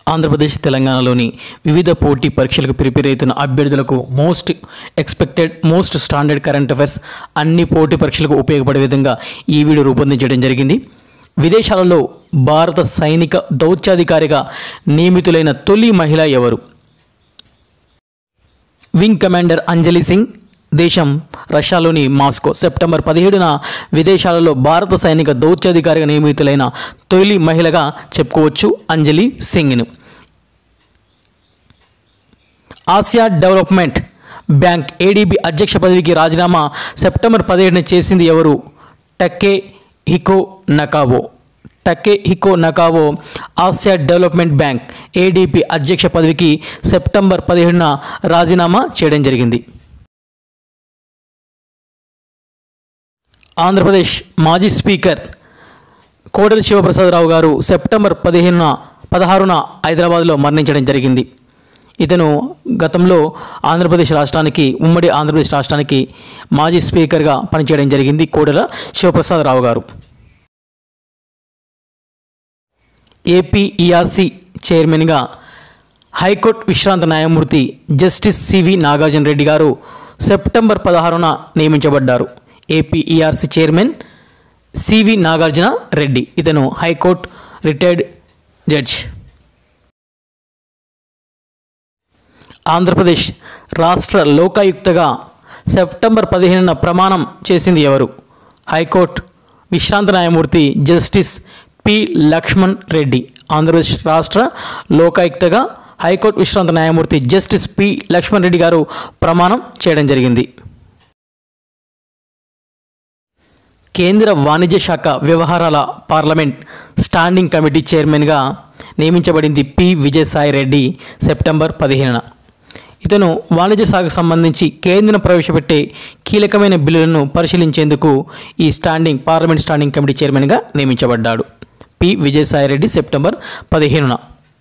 ఆంధ్రప్రదేశ్ తెలంగాణలోని వివిధ పోటీ పరీక్షలకు ప్రిపేర్ అవుతున్న అభ్యర్థులకు most expected most standard current affairs అన్ని పోటీ పరీక్షలకు ఉపయోగపడే విధంగా ఈ వీడియో రూపొందించడం జరిగింది విదేశాలలో భారత సైనిక దౌత్యాధికారిగా నియమితులైన తొలి మహిళ ఎవరు వింగ్ కమాండర్ అంజలి సింగ్ దేశం రష్యాలోని మాస్కో సెప్టెంబర్ పదిహేడున విదేశాలలో భారత సైనిక దౌత్యాధికారిగా నియమితులైన తొలి మహిళగా చెప్పుకోవచ్చు అంజలి సింగ్ను ఆసియా డెవలప్మెంట్ బ్యాంక్ ఏడీబీ అధ్యక్ష పదవికి రాజీనామా సెప్టెంబర్ పదిహేడున చేసింది ఎవరు Takehiko Nakao Takehiko Nakao Asia development bank ADB అధ్యక్ష పదవికి సెప్టెంబర్ పదిహేడున రాజీనామా చేయడం జరిగింది ఆంధ్రప్రదేశ్ మాజీ స్పీకర్ కోడెల శివప్రసాదరావు గారు సెప్టెంబర్ పదిహేనున పదహారున హైదరాబాద్లో మరణించడం జరిగింది ఇతను గతంలో ఆంధ్రప్రదేశ్ రాష్ట్రానికి ఉమ్మడి ఆంధ్రప్రదేశ్ రాష్ట్రానికి మాజీ స్పీకర్గా పనిచేయడం జరిగింది కోడెల శివప్రసాదరావు గారు ఏపీఈఆర్సీ చైర్మన్గా హైకోర్టు విశ్రాంత న్యాయమూర్తి జస్టిస్ సివి నాగార్జున రెడ్డి గారు సెప్టెంబర్ పదహారున నియమించబడ్డారు APERC chairman CV Nagarjuna Reddy ఇతను హైకోర్టు రిటైర్డ్ జడ్జ్ ఆంధ్రప్రదేశ్ రాష్ట్ర లోకాయుక్తగా సెప్టెంబర్ పదిహేనున ప్రమాణం చేసింది ఎవరు హైకోర్టు విశ్రాంత న్యాయమూర్తి జస్టిస్ పి లక్ష్మణ్ రెడ్డి ఆంధ్రప్రదేశ్ రాష్ట్ర లోకాయుక్తగా హైకోర్టు విశ్రాంత న్యాయమూర్తి జస్టిస్ పి లక్ష్మణ్ రెడ్డి గారు ప్రమాణం చేయడం జరిగింది కేంద్ర వాణిజ్య శాఖ వ్యవహారాల పార్లమెంట్ స్టాండింగ్ కమిటీ చైర్మన్గా నియమించబడింది పి విజయసాయి రెడ్డి సెప్టెంబర్ పదిహేనున ఇతను వాణిజ్య శాఖకు సంబంధించి కేంద్రం ప్రవేశపెట్టే కీలకమైన బిల్లులను పరిశీలించేందుకు ఈ స్టాండింగ్ పార్లమెంట్ స్టాండింగ్ కమిటీ చైర్మన్గా నియమించబడ్డాడు పి విజయసాయి రెడ్డి సెప్టెంబర్ పదిహేనున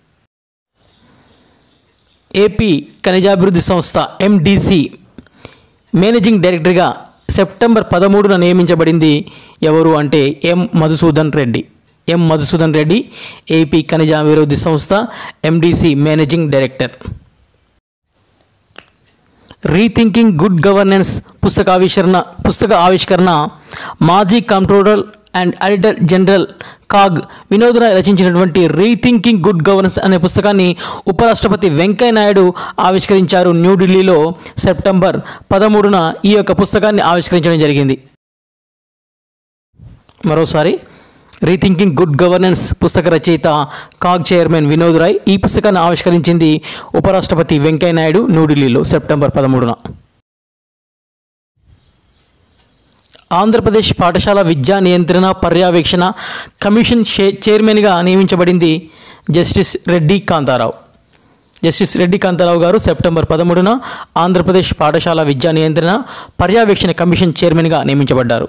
ఏపీ ఖనిజాభివృద్ధి సంస్థ ఎండిసి మేనేజింగ్ డైరెక్టర్గా సెప్టెంబర్ పదమూడున నియమించబడింది ఎవరు అంటే M Madhusudan Reddy M Madhusudan Reddy AP ఖనిజాభివృద్ధి సంస్థ MDC managing director rethinking good governance పుస్తకావిష్కరణ పుస్తక ఆవిష్కరణ మాజీ controller and auditor general CAG Vinod Rai రచించినటువంటి రీథింకింగ్ గుడ్ గవర్నెన్స్ అనే పుస్తకాన్ని ఉపరాష్ట్రపతి వెంకయ్య నాయుడు ఆవిష్కరించారు న్యూఢిల్లీలో సెప్టెంబర్ పదమూడున ఈ యొక్క పుస్తకాన్ని ఆవిష్కరించడం జరిగింది మరోసారి రీథింకింగ్ గుడ్ గవర్నెన్స్ పుస్తక రచయిత కాగ్ చైర్మన్ వినోద్ రాయ్ ఈ పుస్తకాన్ని ఆవిష్కరించింది ఉపరాష్ట్రపతి వెంకయ్య నాయుడు న్యూఢిల్లీలో సెప్టెంబర్ పదమూడున ఆంధ్రప్రదేశ్ పాఠశాల విద్యా నియంత్రణ పర్యవేక్షణ కమిషన్ చే- చైర్మన్గా నియమించబడింది జస్టిస్ రెడ్డి కాంతారావు జస్టిస్ రెడ్డి కాంతారావు గారు సెప్టెంబర్ పదమూడున ఆంధ్రప్రదేశ్ పాఠశాల విద్యా నియంత్రణ పర్యవేక్షణ కమిషన్ చైర్మన్గా నియమించబడ్డారు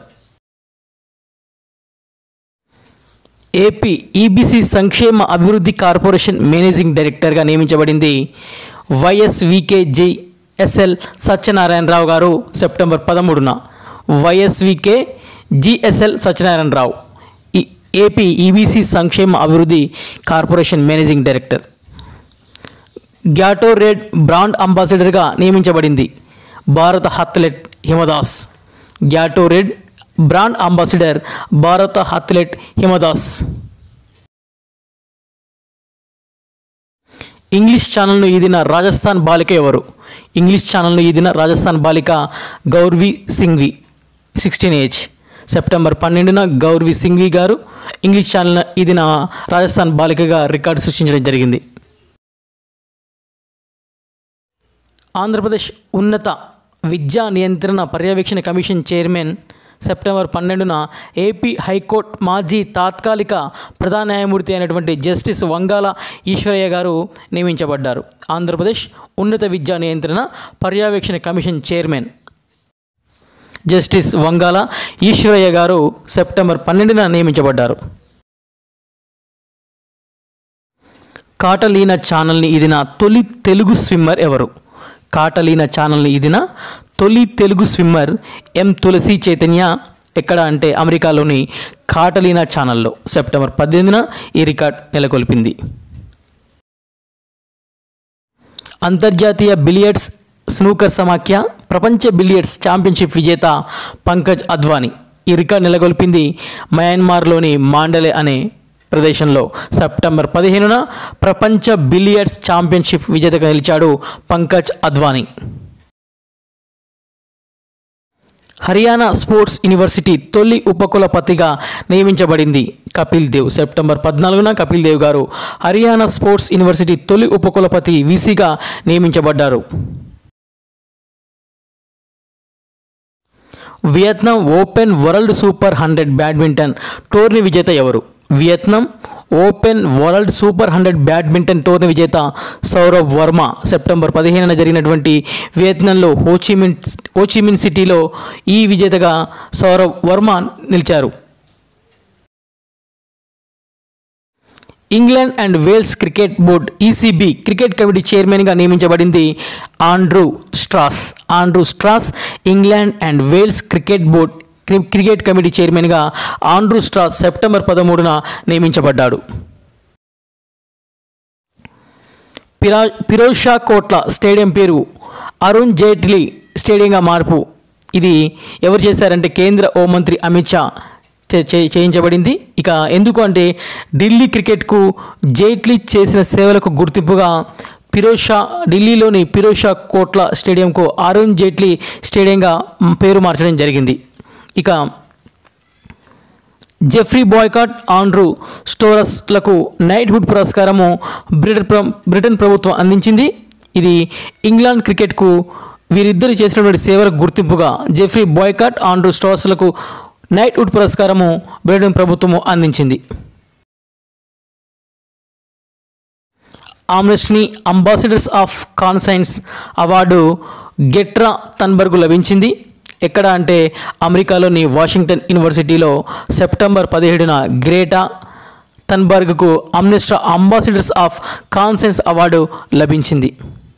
ఏపీ ఈబీసీ సంక్షేమ అభివృద్ధి కార్పొరేషన్ మేనేజింగ్ డైరెక్టర్గా నియమించబడింది వైఎస్వికేజి ఎస్ఎల్ సత్యనారాయణరావు గారు సెప్టెంబర్ పదమూడున వైఎస్వికే జిఎస్ఎల్ సత్యనారాయణరావు ఈ ఏపీ ఈబీసీ సంక్షేమ అభివృద్ధి corporation managing director Gatorade brand అంబాసిడర్గా నియమించబడింది భారత athlete Hima Das Gatorade brand ambassador భారత అథ్లెట్ హిమదాస్ ఇంగ్లీష్ ఛానల్ను ఈదిన రాజస్థాన్ బాలిక ఎవరు ఇంగ్లీష్ ఛానల్ను ఈదిన రాజస్థాన్ బాలిక Gaurvi Singhvi sixteen age September పన్నెండున గౌర్వి సింఘ్వి గారు ఇంగ్లీష్ ఛానల్ ఈదిన రాజస్థాన్ బాలికగా రికార్డు సృష్టించడం జరిగింది ఆంధ్రప్రదేశ్ ఉన్నత విద్యా నియంత్రణ పర్యవేక్షణ కమిషన్ చైర్మన్ సెప్టెంబర్ పన్నెండున ఏపీ హైకోర్టు మాజీ తాత్కాలిక ప్రధాన న్యాయమూర్తి అయినటువంటి జస్టిస్ వంగాల ఈశ్వరయ్య గారు నియమించబడ్డారు ఆంధ్రప్రదేశ్ ఉన్నత విద్యా నియంత్రణ పర్యవేక్షణ commission chairman justice Vangala Eswaraiah గారు సెప్టెంబర్ పన్నెండున నియమించబడ్డారు కాటలీన ఛానల్ని ఇదిన తొలి తెలుగు స్విమ్మర్ ఎవరు కాటలీన ఛానల్ని ఇదిన తొలి తెలుగు స్విమ్మర్ ఎం తులసి చైతన్య ఎక్కడ అంటే అమెరికాలోని కాటలీనా ఛానల్లో సెప్టెంబర్ పద్దెనిమిదిన ఈ రికార్డ్ నెలకొల్పింది అంతర్జాతీయ బిలియర్డ్స్ స్నూకర్ సమాఖ్య ప్రపంచ బిలియర్డ్స్ ఛాంపియన్షిప్ విజేత పంకజ్ అద్వానీ ఈ రికార్డ్ నెలకొల్పింది మయన్మార్లోని మాండలే అనే ప్రదేశంలో సెప్టెంబర్ పదిహేనున ప్రపంచ బిలియర్డ్స్ ఛాంపియన్షిప్ విజేతగా నిలిచాడు పంకజ్ అద్వానీ హర్యానా స్పోర్ట్స్ యూనివర్సిటీ తొలి ఉపకులపతిగా నియమించబడింది కపిల్ దేవ్ సెప్టెంబర్ పద్నాలుగున కపిల్ దేవ్ గారు హర్యానా స్పోర్ట్స్ యూనివర్సిటీ తొలి ఉపకులపతి వీసీగా నియమించబడ్డారు Vietnam open world super hundred badminton tourney విజేత ఎవరు Vietnam open world super hundred badminton tourney విజేత సౌరవ్ వర్మ సెప్టెంబర్ పదిహేనున జరిగినటువంటి వియత్నాంలో హోచిమిన్ హోచిమిన్ సిటీలో ఈ విజేతగా సౌరవ్ వర్మ నిలిచారు England and Wales cricket board ECB cricket committee చైర్మన్గా నియమించబడింది Andrew Strauss Andrew Strauss England and Wales cricket board క్రి- క్రికెట్ కమిటీ చైర్మన్గా ఆండ్రూ స్ట్రాస్ సెప్టెంబర్ పదమూడున నియమించబడ్డాడు పిరా ఫిరోజ్ షా కోట్ల స్టేడియం పేరు అరుణ్ జైట్లీ స్టేడియంగా మార్పు ఇది ఎవరు చేశారంటే కేంద్ర హోంమంత్రి అమిత్ షా చే- చే- చేయించబడింది ఇక ఎందుకు అంటే ఢిల్లీ క్రికెట్కు జైట్లీ చేసిన సేవలకు గుర్తింపుగా ఫిరోజ్ షా ఢిల్లీలోని ఫిరోజ్ షా కోట్ల స్టేడియంకు అరుణ్ జైట్లీ స్టేడియంగా మ్, పేరు మార్చడం జరిగింది ఇక జెఫ్రీ బాయ్కాట్ ఆండ్రూ స్టోరస్లకు నైట్హుడ్ పురస్కారము బ్రిటన్ ప్ర- బ్రిటన్ ప్రభుత్వం అందించింది ఇది ఇంగ్లాండ్ క్రికెట్కు వీరిద్దరు చేసినటువంటి సేవలకు గుర్తింపుగా జెఫ్రీ బాయ్కాట్ ఆండ్రూ స్టోరస్లకు నైట్హుడ్ పురస్కారము బ్రిటన్ ప్రభుత్వము అందించింది Amnesty ambassadors of conscience award గెట్రా తన్బర్గు లభించింది ఎక్కడ అంటే అమెరికాలోని వాషింగ్టన్ యూనివర్సిటీలో సెప్టెంబర్ పదిహేడున గ్రేటా తన్బర్గ్కు Amnesty ambassadors of conscience award లభించింది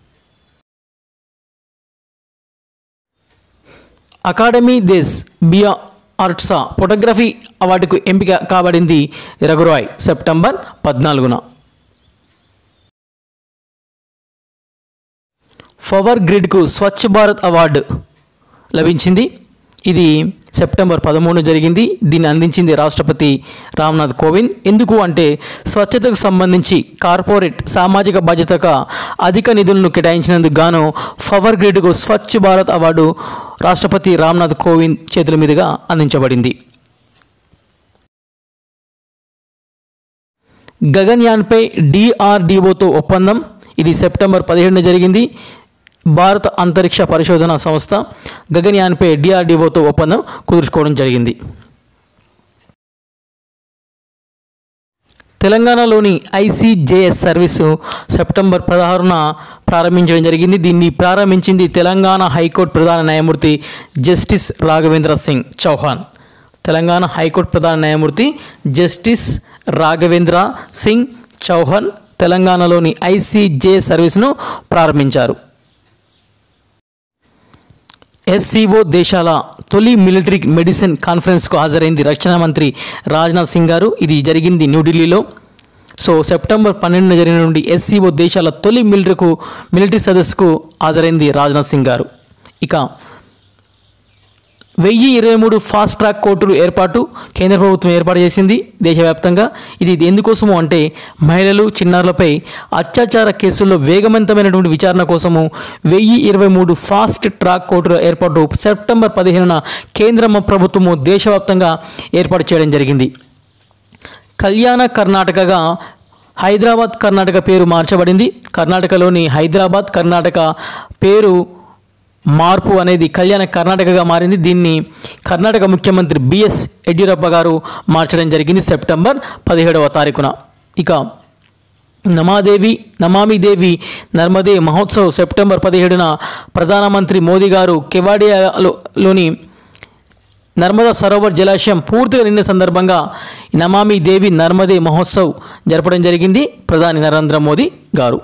అకాడమీ దేశ్ బియా ఆర్ట్సా ఫోటోగ్రఫీ అవార్డుకు ఎంపిక కాబడింది రఘురాయ్ సెప్టెంబర్ పద్నాలుగున పవర్ గ్రిడ్కు స్వచ్ఛ భారత్ అవార్డు లభించింది ఇది సెప్టెంబర్ పదమూడు జరిగింది దీన్ని అందించింది రాష్ట్రపతి రామ్నాథ్ కోవింద్ ఎందుకు అంటే స్వచ్ఛతకు సంబంధించి కార్పొరేట్ సామాజిక బాధ్యతగా అధిక నిధులను కేటాయించినందుకు గాను పవర్ గ్రిడ్కు స్వచ్ఛ భారత్ అవార్డు రాష్ట్రపతి రామ్నాథ్ కోవింద్ చేతుల మీదుగా అందించబడింది గగన్యాన్పై డిఆర్డిఓతో ఒప్పందం ఇది సెప్టెంబర్ పదిహేడున జరిగింది భారత అంతరిక్ష పరిశోధన సంస్థ గగన్యాన్పై డిఆర్డిఓతో ఒప్పందం కుదుర్చుకోవడం జరిగింది తెలంగాణలోని ఐసీజేఎస్ సర్వీసు సెప్టెంబర్ పదహారున ప్రారంభించడం జరిగింది దీన్ని ప్రారంభించింది తెలంగాణ హైకోర్టు ప్రధాన న్యాయమూర్తి జస్టిస్ రాఘవేంద్ర సింగ్ చౌహాన్ తెలంగాణ హైకోర్టు ప్రధాన న్యాయమూర్తి జస్టిస్ రాఘవేంద్ర సింగ్ చౌహాన్ తెలంగాణలోని ఐసీజే సర్వీసును ప్రారంభించారు ఎస్సీఓ దేశాల తొలి మిలిటరీ మెడిసిన్ కాన్ఫరెన్స్కు హాజరైంది రక్షణ మంత్రి రాజ్నాథ్ సింగ్ గారు ఇది జరిగింది న్యూఢిల్లీలో సో సెప్టెంబర్ పన్నెండున జరిగిన నుండి ఎస్సీఓ దేశాల తొలి మిలిటరీకు మిలిటరీ సదస్సుకు హాజరైంది రాజ్నాథ్ సింగ్ గారు ఇక వెయ్యి ఇరవై మూడు ఫాస్ట్ ట్రాక్ కోర్టులు ఏర్పాటు కేంద్ర ప్రభుత్వం ఏర్పాటు చేసింది దేశవ్యాప్తంగా ఇది ఎందుకోసము అంటే మహిళలు చిన్నారులపై అత్యాచార కేసుల్లో వేగవంతమైనటువంటి విచారణ కోసము వెయ్యి ఇరవై మూడు ఫాస్ట్ ట్రాక్ కోర్టుల ఏర్పాటు సెప్టెంబర్ పదిహేనున కేంద్ర ప్రభుత్వము దేశవ్యాప్తంగా ఏర్పాటు చేయడం జరిగింది కళ్యాణ కర్ణాటకగా హైదరాబాద్ కర్ణాటక పేరు మార్చబడింది కర్ణాటకలోని హైదరాబాద్ కర్ణాటక పేరు మార్పు అనేది కళ్యాణ కర్ణాటకగా మారింది దీన్ని కర్ణాటక ముఖ్యమంత్రి బిఎస్ యడ్యూరప్ప గారు మార్చడం జరిగింది సెప్టెంబర్ పదిహేడవ తారీఖున ఇక నమాదేవి నమామి దేవి నర్మదే మహోత్సవ్ సెప్టెంబర్ పదిహేడున ప్రధానమంత్రి మోదీ గారు కెవాడియాలోని నర్మదా సరోవర్ జలాశయం పూర్తిగా నిండిన సందర్భంగా నమామి దేవి నర్మదే మహోత్సవ్ జరపడం జరిగింది ప్రధాని నరేంద్ర మోదీ గారు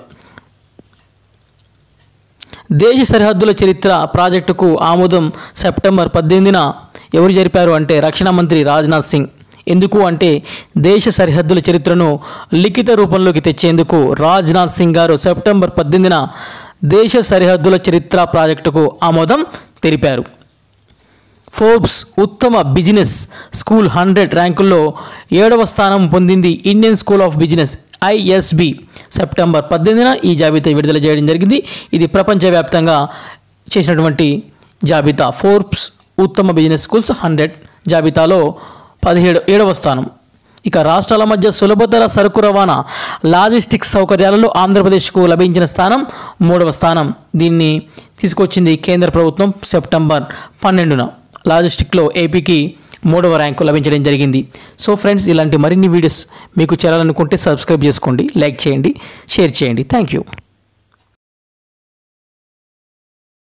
దేశ సరిహద్దుల చరిత్ర ప్రాజెక్టుకు ఆమోదం సెప్టెంబర్ పద్దెనిమిదిన ఎవరు జరిపారు అంటే రక్షణ మంత్రి రాజ్నాథ్ సింగ్ ఎందుకు అంటే దేశ సరిహద్దుల చరిత్రను లిఖిత రూపంలోకి తెచ్చేందుకు రాజ్నాథ్ సింగ్ గారు సెప్టెంబర్ పద్దెనిమిదిన దేశ సరిహద్దుల చరిత్ర ప్రాజెక్టుకు ఆమోదం తెలిపారు ఫోర్బ్స్ ఉత్తమ బిజినెస్ స్కూల్ హండ్రెడ్ ర్యాంకుల్లో ఏడవ స్థానం పొందింది Indian school of business ISB September పద్దెనిమిదిన ఈ జాబితా విడుదల చేయడం జరిగింది ఇది ప్రపంచవ్యాప్తంగా చేసినటువంటి జాబితా ఫోర్బ్స్ ఉత్తమ బిజినెస్ స్కూల్స్ హండ్రెడ్ జాబితాలో పదిహేడు ఏడవ స్థానం ఇక రాష్ట్రాల మధ్య సులభతర సరుకు రవాణా లాజిస్టిక్స్ సౌకర్యాలలో ఆంధ్రప్రదేశ్కు లభించిన స్థానం మూడవ స్థానం దీన్ని తీసుకొచ్చింది కేంద్ర ప్రభుత్వం సెప్టెంబర్ పన్నెండున లాజిస్టిక్లో ఏపీకి మూడవ ర్యాంకు లభించడం జరిగింది సో ఫ్రెండ్స్ ఇలాంటి మరిన్ని వీడియోస్ మీకు చేరాలనుకుంటే సబ్స్క్రైబ్ చేసుకోండి లైక్ చేయండి షేర్ చేయండి థ్యాంక్ యూ